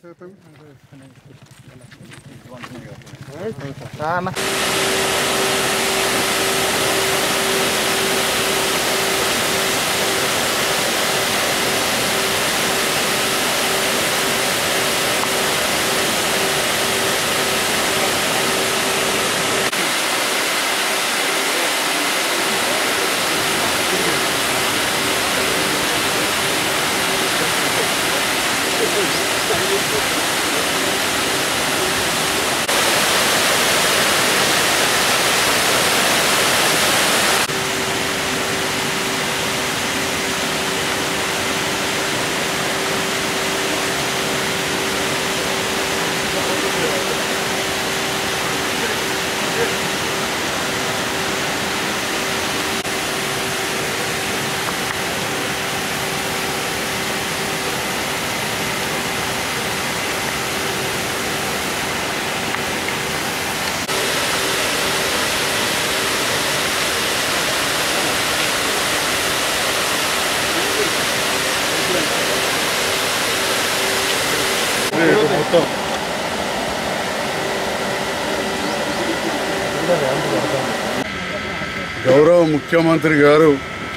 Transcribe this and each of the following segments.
గౌరవ ముఖ్యమంత్రి గారు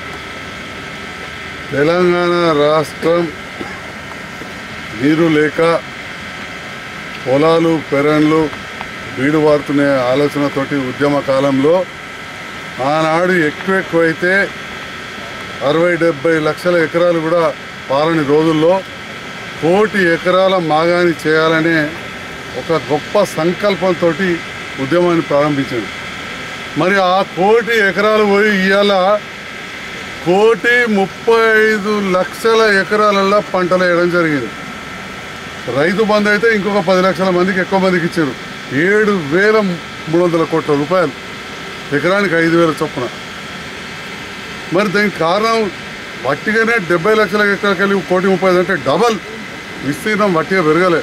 తెలంగాణ రాష్ట్రం నీరు లేక పొలాలు పెరన్లు బీడు వారుతునే ఆలోచనతోటి ఉద్యమ కాలంలో ఆనాడు ఎక్కువ ఎక్కువైతే అరవై డెబ్బై లక్షల ఎకరాలు కూడా పాలని రోజుల్లో కోటి ఎకరాల మాగాని చేయాలనే ఒక గొప్ప సంకల్పంతో ఉద్యమాన్ని ప్రారంభించాడు మరి ఆ కోటి ఎకరాలు పోయి ఇవాళ కోటి ముప్పై ఐదు లక్షల ఎకరాలలో పంటలు వేయడం జరిగింది రైతు బంధు అయితే ఇంకొక పది లక్షల మందికి ఎక్కువ మందికి ఇచ్చారు ఏడు వేల మూడు వందల కోట్ల రూపాయలు ఎకరానికి ఐదు వేల చొప్పున మరి దానికి కారణం వట్టిగానే డెబ్బై లక్షల ఎకరాలకి వెళ్ళి కోటి ముప్పై ఐదు అంటే డబల్ విస్తీర్ణం వట్టిగా పెరగలే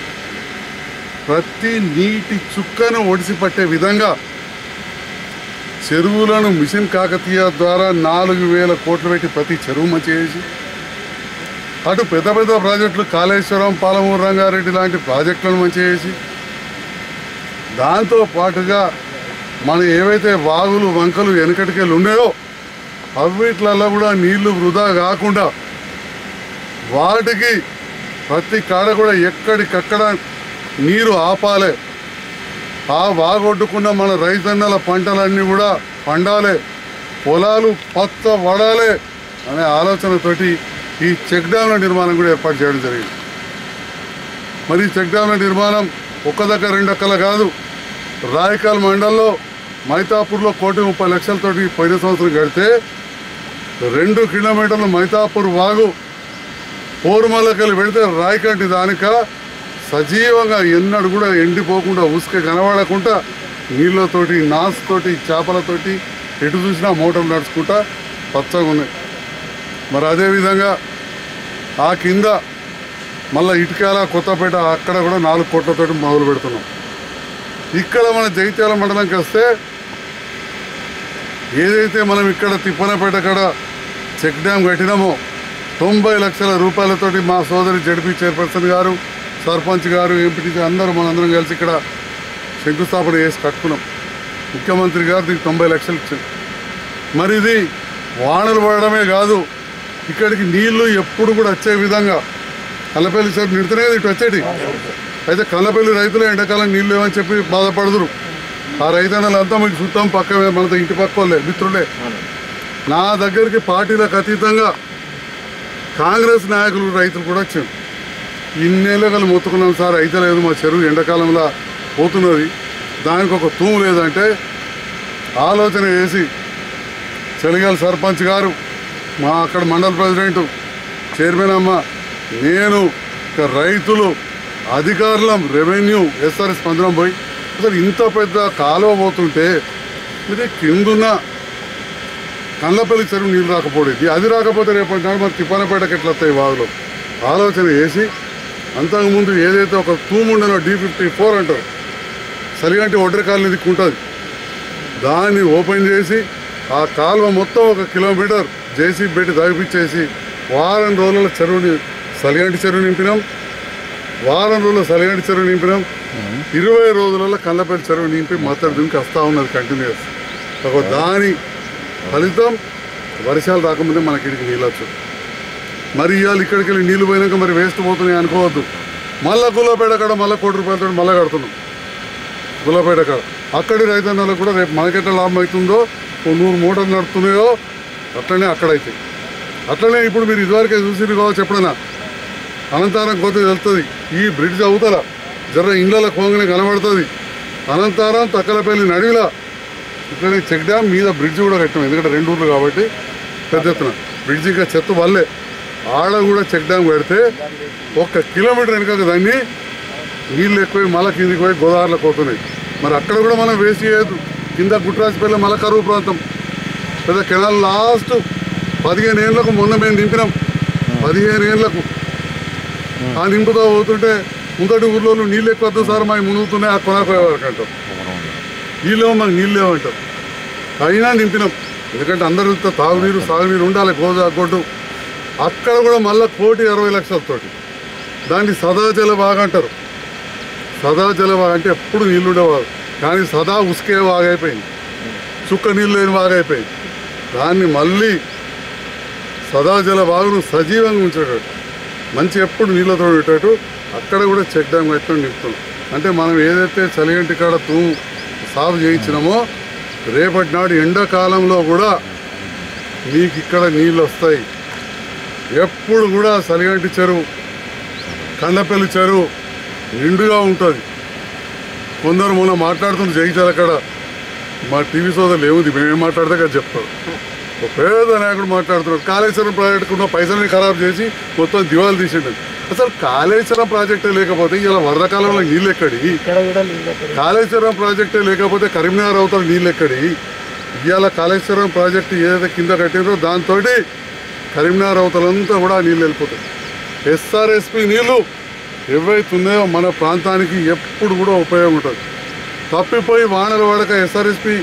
ప్రతి నీటి చుక్కను ఒడిసి పట్టే విధంగా చెరువులను మిషన్ కాకతీయ ద్వారా నాలుగు వేల కోట్లు పెట్టి ప్రతి చెరువు మంచి చేసి అటు పెద్ద పెద్ద ప్రాజెక్టులు కాళేశ్వరం పాలమూరు రంగారెడ్డి లాంటి ప్రాజెక్టులను మంచి చేసి దాంతో పాటుగా మన ఏవైతే వాగులు వంకలు వెనకటికెళ్ళి ఉన్నాయో అవిట్లలో కూడా నీళ్లు వృధా కాకుండా వాటికి ప్రతి కాడ కూడా ఎక్కడికక్కడ నీరు ఆపాలి ఆ వాగొడ్డుకున్న మన రైతన్నల పంటలన్నీ కూడా పండాలి పొలాలు పచ్చ వడాలి అనే ఆలోచనతోటి ఈ చెక్ డ్యామ్ల నిర్మాణం కూడా ఏర్పాటు చేయడం జరిగింది మరి ఈ చెక్ డ్యామ్ల నిర్మాణం ఒక్క దగ్గర రెండు అక్కల కాదు రాయకాల్ మండల్లో మైతాపూర్లో కోటి ముప్పై లక్షలతోటి పోయిన సంవత్సరం కడితే రెండు కిలోమీటర్ల మైతాపూర్ వాగు పోరుమల్లకెళ్ళి వెళితే రాయకంటి దానిక సజీవంగా ఎన్నడూ కూడా ఎండిపోకుండా ఉసుక కనబడకుండా నీళ్ళతోటి నాసుతోటి చేపలతోటి ఎటు చూసినా మోటార్లు నడుచుకుంటా పచ్చగా ఉన్నాయి మరి అదేవిధంగా ఆ కింద మళ్ళీ ఇటుకాల కొత్తపేట అక్కడ కూడా నాలుగు కోట్లతోటి మొదలు పెడుతున్నాం ఇక్కడ మన జైత్యాల మండలంకి వస్తే ఏదైతే మనం ఇక్కడ తిప్పనపేట కాడ చెక్ డ్యామ్ కట్టినామో తొంభై లక్షల రూపాయలతోటి మా సోదరి జడ్పీ చైర్పర్సన్ గారు సర్పంచ్ గారు ఎంపీటీ అందరూ మనందరం కలిసి ఇక్కడ శంకుస్థాపన చేసి కట్టుకున్నాం ముఖ్యమంత్రి గారు దీనికి తొంభై లక్షలు ఇచ్చారు మరి ఇది వానలు పడడమే కాదు ఇక్కడికి నీళ్లు ఎప్పుడు కూడా వచ్చే విధంగా కల్లపల్లి సార్ నిడుతూనే కదా ఇటు వచ్చేటి అయితే కల్లపల్లి రైతులు ఎండాకాలం నీళ్ళు లేవని చెప్పి బాధపడదురు ఆ రైతన్నలంతా మీకు చూద్దాం పక్క మనతో ఇంటి పక్క వాళ్ళే మిత్రులే నా దగ్గరికి పార్టీలకు అతీతంగా కాంగ్రెస్ నాయకులు రైతులు కూడా వచ్చారు ఇన్నేళ్ళకలు మొత్తుకున్నాం సార్ అయితే లేదు మా చెరువు ఎండాకాలంలో పోతున్నది దానికి ఒక తూము లేదంటే ఆలోచన చేసి చలిగాలి సర్పంచ్ గారు మా అక్కడ మండల ప్రెసిడెంట్ చైర్మన్ అమ్మ నేను ఇక రైతులు అధికారులం రెవెన్యూ ఎస్ఆర్ స్పందనం పోయి అసలు ఇంత పెద్ద కాలువ పోతుంటే ఇది కిందున్న కళ్ళపల్లి చెరువు నీళ్ళు రాకపోడేది అది రాకపోతే రేపు నాడు మరి తిప్పనపేటకి ఎట్లా వస్తాయి వాగులు ఆలోచన చేసి అంతకుముందు ఏదైతే ఒక తూముండనో డి ఫిఫ్టీ ఫోర్ అంటారు సరిగంటి ఒడ్ర కాలనీ దిక్కుంటుంది దాన్ని ఓపెన్ చేసి ఆ కాలువ మొత్తం ఒక కిలోమీటర్ జేసీ పెట్టి తగ్గిపించేసి వారం రోజుల చెరువుని సలిగంటి చెరువు నింపినాం వారం రోజులు సలిగంటి చెరువు నింపినాం ఇరవై రోజులలో కళ్ళపల్లి చెరువు నింపి మొత్తం దింకి వస్తూ ఉన్నది కంటిన్యూస్ ఒక దాని ఫలితం వర్షాలు రాకముందే మనకి ఇక్కడికి నీళ్ళు వచ్చు మరి ఇవాళ ఇక్కడికి వెళ్ళి నీళ్ళు పోయినాక మరి వేస్ట్ పోతున్నాయి అనుకోవద్దు మళ్ళా గుల్లపేట కాడ మళ్ళీ కోటి రూపాయలతో మళ్ళీ కడుతున్నాం గుల్లపేట కాడ అక్కడి రైతన్నలకు కూడా రేపు మనకెట్లా లాభం అవుతుందో ఓ నూరు మూటలు నడుతున్నాయో అట్లనే అక్కడైతే అట్లనే ఇప్పుడు మీరు ఇదివరకే చూసిరు కావచ్చు ఎప్పుడైనా అనంతారం కొత్త వెళ్తుంది ఈ బ్రిడ్జ్ అవుతారా జర ఇండ్ల కోంగనే కనబడుతుంది అనంతారం తక్కలపల్లి నడివిలా ఇట్లనే చెక్ డ్యామ్ మీద బ్రిడ్జ్ కూడా కట్టాం ఎందుకంటే రెండు ఊర్లు కాబట్టి పెద్ద ఎత్తున బ్రిడ్జ్ ఇంకా చెత్త వల్లే ఆడ కూడా చెక్ డ్యామ్ కడితే ఒక్క కిలోమీటర్ వెనక దాన్ని నీళ్ళు ఎక్కువ మళ్ళీ కిందికి పోయి గోదావరిలోకి పోతున్నాయి మరి అక్కడ కూడా మనం వేస్ట్ చేయొద్దు కింద గుట్రాజపల్లి మళ్ళీ కరువు ప్రాంతం పెద్ద కెనాల్ లాస్ట్ పదిహేను ఏళ్ళకు మొన్న మేము నింపినాం పదిహేను ఏళ్ళకు ఆ నింపుతో పోతుంటే ముందటి ఊర్లో నీళ్ళు ఎక్కువ వద్దు సార్ మాకు మునుగుతున్నాయి ఆ కొనకపోయే వరకు అంటాం నీళ్ళేమో మాకు నీళ్ళు లేవంటాం అయినా నింపినాం ఎందుకంటే అందరితో తాగునీరు సాగునీరు ఉండాలి గోదా గొడ్డు అక్కడ కూడా మళ్ళీ కోటి అరవై లక్షలతోటి దాన్ని సదాజల బాగా అంటారు సదాజల బాగా అంటే ఎప్పుడు నీళ్ళు ఉండేవారు కానీ సదా ఉసుకే బాగైపోయింది చుక్క నీళ్ళు లేని బాగైపోయింది దాన్ని మళ్ళీ సదాజల బాగును సజీవంగా ఉంచేటట్టు మంచి ఎప్పుడు నీళ్ళతో ఉండేటట్టు అక్కడ కూడా చెక్ డ్యామ్ కట్టుకొని నింపుతున్నాం అంటే మనం ఏదైతే చలిగంటి కాడ తూము సాగు చేయించినామో రేపటి నాడు ఎండాకాలంలో కూడా మీకు ఇక్కడ నీళ్ళు వస్తాయి ఎప్పుడు కూడా సలిగంటి చెరువు కండపల్లి చెరువు నిండుగా ఉంటుంది కొందరు మొన్న మాట్లాడుతుంది జయించాలి అక్కడ మా టీవీ సోదరులు ఏముంది మేమేం మాట్లాడితే కదా చెప్తారు ఒక పేద నాయకుడు మాట్లాడుతున్నాడు కాళేశ్వరం ప్రాజెక్టుకు ఉన్న పైసల్ని ఖరాబ్ చేసి మొత్తం దివాలు తీసిండు అసలు కాళేశ్వరం ప్రాజెక్టే లేకపోతే ఇలా వరద కాలంలో నీళ్ళు ఎక్కడి ఇక్కడ కూడా నీళ్ళు ఎక్కడ కాళేశ్వరం ప్రాజెక్టే లేకపోతే కరీంనగర్ అవతల నీళ్ళు ఎక్కడి ఇవాళ కాళేశ్వరం ప్రాజెక్టు ఏదైతే కింద కట్టిందో దాంతో కరీంనగర్ అవతలంతా కూడా నీళ్ళు వెళ్ళిపోతాయి ఎస్ఆర్ఎస్పి నీళ్ళు ఏవైతే ఉన్నాయో మన ప్రాంతానికి ఎప్పుడు కూడా ఉపయోగం ఉంటుంది తప్పిపోయి వానలు పడక ఎస్ఆర్ఎస్పి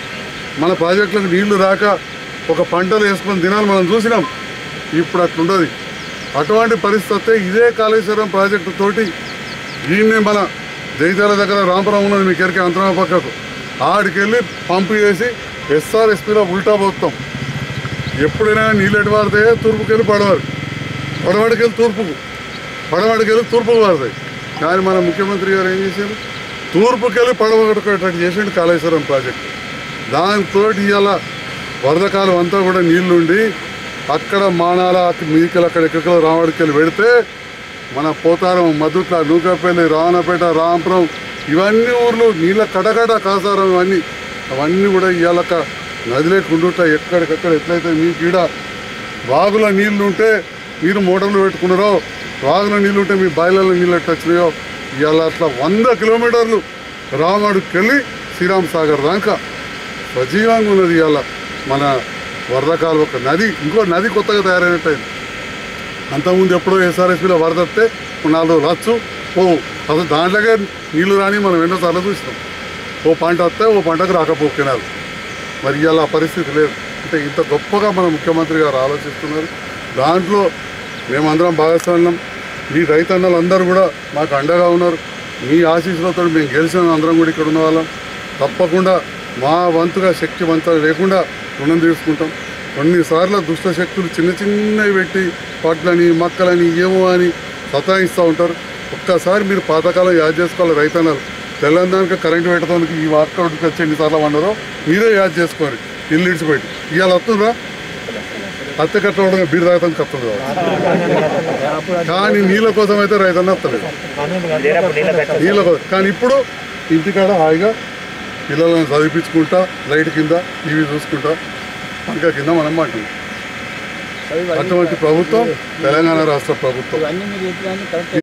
మన ప్రాజెక్టులకు నీళ్లు రాక ఒక పంటలు వేసుకొని దినాలు మనం చూసినాం ఇప్పుడు అట్లుండదు అటువంటి పరిస్థితి వస్తే ఇదే కాళేశ్వరం ప్రాజెక్టు తోటి దీన్నే మన జైతాల దగ్గర రామపురం ఉన్నది మీకు ఎరికే అంతరం పక్కకు ఆడికెళ్ళి పంపు చేసి ఎస్ఆర్ఎస్పీలో ఉల్టా పోతాం ఎప్పుడైనా నీళ్ళు ఎటు పారుతాయో తూర్పుకెళ్ళి పడవారు పడవాడికెళ్ళి తూర్పుకు పడవాడికెళ్ళి తూర్పుకు పారుతాయి కానీ మన ముఖ్యమంత్రి గారు ఏం చేశారు తూర్పుకెళ్ళి పడవగట్టుకునేటట్టు చేసిండు కాళేశ్వరం ప్రాజెక్టు దాంతో ఇవాళ వరదకాలం అంతా కూడా నీళ్లుండి అక్కడ మానాల మీకలు అక్కడ ఎక్కడికో రావడికెళ్ళి పెడితే మన పోతారం మధుట్ల నూకపల్లి రావణపేట రాంపురం ఇవన్నీ ఊర్లు నీళ్ళ కటకట కాసారం ఇవన్నీ అవన్నీ కూడా ఇవాళ నదిలోకి ఉండుట ఎక్కడికక్కడ ఎట్లయితే మీకు ఈడ వాగుల నీళ్లు ఉంటే మీరు మోటార్లు పెట్టుకున్నారో వాగుల నీళ్లు ఉంటే మీ బాయిలలో నీళ్ళు ఎట్లా వచ్చినాయో ఇవాళ అట్లా వంద కిలోమీటర్లు రామడుకి వెళ్ళి శ్రీరామ్ సాగర్ దాకా సజీవంగా ఉన్నది ఇవాళ మన వరదకాలు ఒక నది ఇంకో నది కొత్తగా తయారైనట్టయింది అంతకుముందు ఎప్పుడో ఎస్ఆర్ఎస్పీలో వరద వస్తే ఒక నాలుగు రోజులు వచ్చు పోవు అసలు దాంట్లోకే నీళ్లు రాని మనం ఎన్నోసార్లు చూసినాం ఓ పంట వస్తే ఓ పంటకు రాకపో కెనాలు మరి ఇవాళ ఆ పరిస్థితి లేదు అంటే ఇంత గొప్పగా మన ముఖ్యమంత్రి గారు ఆలోచిస్తున్నారు దాంట్లో మేమందరం భాగస్వామ్యం మీ రైతన్నలు అందరూ కూడా మాకు అండగా ఉన్నారు మీ ఆశీస్సులతో మేము గెలిచిన అందరం కూడా ఇక్కడ ఉన్న వాళ్ళం తప్పకుండా మా వంతుగా శక్తి వంత లేకుండా రుణం తీసుకుంటాం కొన్నిసార్లు దుష్ట శక్తులు చిన్న చిన్నవి పెట్టి పట్లని మక్కలని ఏమో అని సతాయిస్తూ ఉంటారు ఒక్కసారి మీరు పాతకాలం యాద్ చేసుకోవాలి రైతన్నలు తెలంగాణకి కరెంటు పెట్టడానికి ఈ వార్కౌట్కి వచ్చి ఎన్నిసార్లు వండరో మీరే యాద్ చేసుకోవాలి ఇల్లు ఇడిచిపెట్టి ఇవాళ వస్తుందా అత్త కట్టడం బీరు తాగడానికి వస్తుంది కావచ్చు. కానీ నీళ్ళ కోసం అయితే రైతన్న వస్తలేదు లేనప్పుడు నీళ్ళ కట్ట నీళ్ళ కోసం కానీ ఇప్పుడు ఇంటికాడ హాయిగా పిల్లలను చదివించుకుంటా లైట్ కింద టీవీ చూసుకుంటా పంక కింద మనం అంటున్నాం అటువంటి ప్రభుత్వం తెలంగాణ రాష్ట్ర ప్రభుత్వం ఇవన్నీ మీరు చెప్పిన కరెక్ట్